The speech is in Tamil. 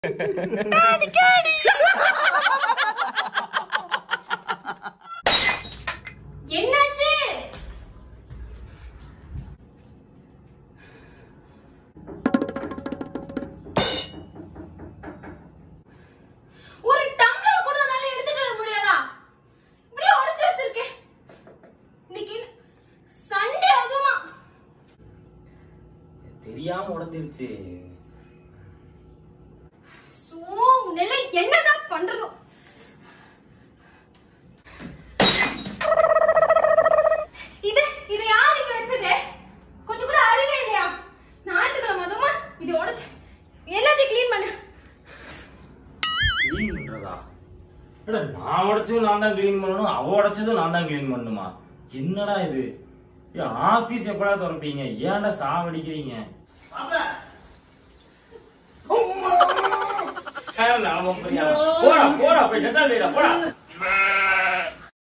என்னாச்சு ஒரு டம்ளர் கூட உன்னால எடுத்துட்டு வர முடியாதா இப்படியே உடைச்சு வச்சிருக்கேன் இன்னைக்கு சண்டே அதுமா தெரியாம உடஞ்சிருச்சு சோ நிலை என்னதான் பண்றதோ இது இது யார் இங்க வச்சது கொஞ்சம் கூட அறிவே இல்லையா ஞாயிற்றுக்கிழமை அதுமா இது உடைச்சு எல்லாத்தையும் க்ளீன் பண்ணு க்ளீன் பண்றதா எடா நான் உடைச்சதும் நான் தான் க்ளீன் பண்ணணும் அவ உடைச்சதும் நான் தான் க்ளீன் பண்ணணுமா என்னடா இது ஆபீஸ் எப்படா திறப்பீங்க ஏன்டா சாவடிக்கிறீங்க நாம போய் போடா போடா போய் செத்தால் போடா